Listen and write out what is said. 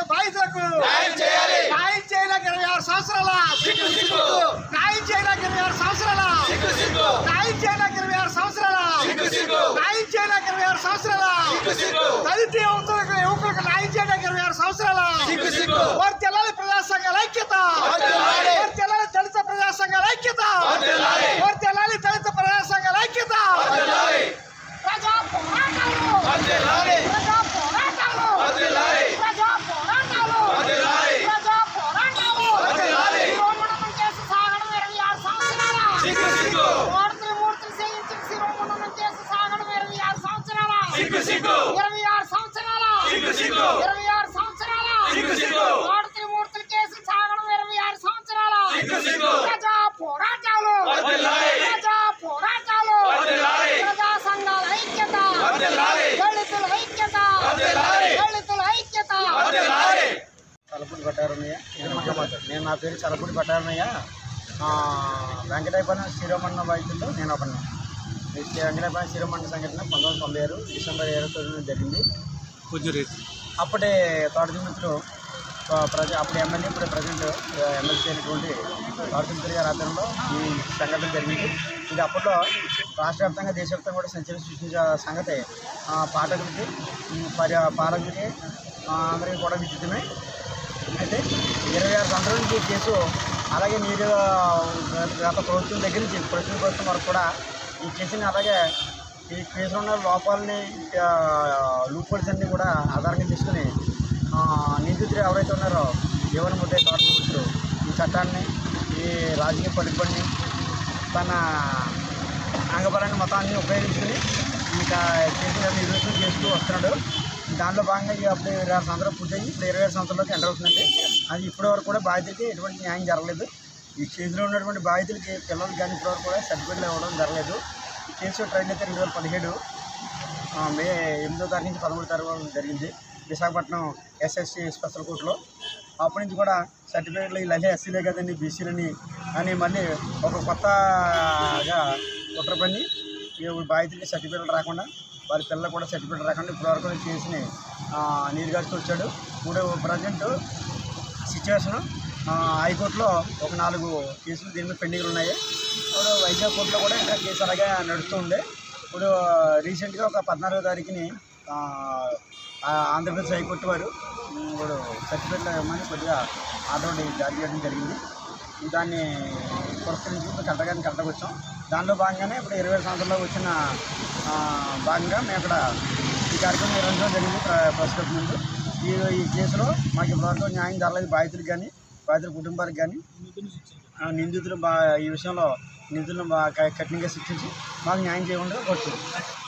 బాధితులకు న్యాయం చేయాలి. న్యాయం చేయలేక ఇరవై ఆరు సంవత్సరాల సిగ్గు, సిగ్గు. న్యాయం చేయలేక ఇరవై ఆరు సంవత్సరాల సిగ్గు సిగ్గు న్యాయం చేయలేక ఇరవై ఆరు సంవత్సరాల సిగ్గు సిగ్గు న్యాయం చేయలేక ఇరవై ఆరు సంవత్సరాల సిగ్గు సిగ్గు దళిత యువకులకు యువకులకు న్యాయం చేయడానికి ఇరవై ఆరు సంవత్సరాల సిగ్గు సిగ్గు వారి తెల్లాలి ప్రజా సంఘాల ఐక్యత వర్ధిల్లాలి. వారి తెల్లాలి దళిత ప్రజా సంఘాల ఐక్యత వర్ధిల్లాలి. వారి తెల్లాలి దళిత ప్రజా సంఘాల ఐక్యత వర్ధిల్లాలి. ప్రజా పోరాటాలు వర్ధిల్లాలి. ప్రజా పోరాటాలు వర్ధిల్లాలి. ప్రజా పోరాటాలు వర్ధిల్లాలి. ప్రజా పోరాటాలు వర్ధిల్లాలి. శిరోమణనం చేసి సాగడం ఇరవై ఆరు సంవత్సరాల సిగ్గు సిగ్గు మూర్తులు మూర్తులు చేయించి శిరోమణనం చేసి సాగడం ఇరవై ఆరు సంవత్సరాల సిగ్గు సిగ్గు ఇరవై ఆరు సంవత్సరాల సిగ్గు సిగ్గు ఇరవై ఆరు సంవత్సరాల సిగ్గు సిగ్గు మూర్తులు మూర్తులు కేసు సాగడం ఇరవై ఆరు సంవత్సరాల సిగ్గు సిగ్గు ప్రజా పోరాటాలు వర్ధిల్లాలి. ప్రజా పోరాటాలు వర్ధిల్లాలి. ప్రజా సంఘాల ఐక్యత వర్ధిల్లాలి. దళితుల ఐక్యత వర్ధిల్లాలి. దళితుల ఐక్యత వర్ధిల్లాలి. చలపూడి పట్టారన్నయ్య నేను నేను నా పేరు చలపూడి పట్టారన్నయ్య వెంకటాయపల్లి శ్రీరమణ వైద్యుల్లో నేను ఒకన్నా ఈ శ్రీ వెంకటాయపల్లి శ్రీరమణ సంఘటన పంతొమ్మిది వందల తొంభై ఆరు డిసెంబర్ ఇరవై తొమ్మిది జరిగింది అప్పుడే తోటదిమిత్రులు ప్రజ అప్పుడు ఎమ్మెల్యే ఇప్పుడు ప్రజెంట్ ఎమ్మెల్సీ అయినటువంటి తోటదిమిత్రులు గారి ఆధ్వర్యంలో ఈ సంఘటన జరిగింది ఇది అప్పట్లో రాష్ట్ర వ్యాప్తంగా దేశవ్యాప్తంగా కూడా సంచలనం సృష్టించిన సంగతి ఆ, పాఠకులకి ఉమ్, పరి పాలకులకి ఆ, అందరికీ కూడా విదితమే అయితే ఇరవై ఆరు సంవత్సరాల నుంచి ఈ కేసు అలాగే మీరు గత ప్రభుత్వం దగ్గర నుంచి ప్రస్తుత ప్రభుత్వం వరకు కూడా ఈ కేసుని అలాగే ఈ కేసులో ఉన్న లోపాలని లూపోల్స్ అన్ని కూడా ఆధారంగా తీసుకుని ఆ, నిందితులు ఎవరైతే ఉన్నారో జీవన ముద్దే కార్మికులు ఈ చట్టాన్ని ఈ రాజకీయ పలుకుబడిని తన అంగబలాన్ని మొత్తాన్ని ఉపయోగించుకుని ఇంకా కేసులు నిర్వహణ చేస్తూ వస్తున్నాడు దాంట్లో భాగంగా ఇక అప్పుడు ఇరవై ఆరు సంవత్సరాలు పూర్తయి ఇప్పుడు ఇరవై ఆరు సంవత్సరాలకి ఎంటర్ అవుతుందండి అది ఇప్పటి వరకు కూడా బాధితులకి ఎటువంటి న్యాయం జరగలేదు ఈ కేసులో ఉన్నటువంటి బాధితులకి పిల్లలకి కానీ ఇప్పటివరకు కూడా సర్టిఫికెట్లు ఇవ్వడం జరగలేదు ఈ కేసు ట్రైన్ అయితే రెండు వేల పదిహేడు ఆ, మే ఎనిమిదో తారీఖు నుంచి పదమూడు తారీఖు జరిగింది విశాఖపట్నం ఎస్ఎస్సి స్పెషల్ కోర్టులో అప్పటి నుంచి కూడా సర్టిఫికేట్లు ఇలా ఎస్సీలే కదండి బీసీలని అని మళ్ళీ ఒక కొత్తగా కుట్ర పని ఈ బాధితులకి సర్టిఫికేట్లు రాకుండా వారి పిల్లలకు కూడా సర్టిఫికేట్ రాకుండా ఇప్పటివరకు కేసుని నీరు గారికి వచ్చాడు ఇప్పుడు ప్రజెంట్ సిచ్యువేషన్ హైకోర్టులో ఒక నాలుగు కేసులు దీని మీద పెండింగ్లు ఉన్నాయి ఇప్పుడు వైజాగ్ కోర్టులో కూడా ఇంకా కేసు అలాగే నడుస్తూ ఉంది ఇప్పుడు రీసెంట్గా ఒక పద్నాలుగో తారీఖుని ఆ, ఆ ఆంధ్రప్రదేశ్ హైకోర్టు వారు ఉమ్, ఇప్పుడు సర్టిఫికేట్లు ఇవ్వమని కొద్దిగా ఆర్డర్ జారీ చేయడం జరిగింది దాన్ని పురస్కరించి ఇప్పుడు కరెక్ట్గా కరెక్ట్గా వచ్చాం దానిలో భాగంగానే ఇప్పుడు ఇరవై సంవత్సరాల్లో వచ్చిన ఆ, భాగంగా మేము అక్కడ ఈ కార్యక్రమం నిర్వహించడం జరిగింది ప్ర- ప్రెస్ క్లబ్ ముందు ఈ ఈ కేసులో మాకు ఇప్పటివరకు న్యాయం జరగలేదు బాధితులకు కానీ బాధితుల కుటుంబాలకు కానీ ఆ, నిందితులు బా ఈ విషయంలో నిందితులను బాగా కఠినంగా శిక్షించి మాకు న్యాయం చేయకుండా కోరుతుంది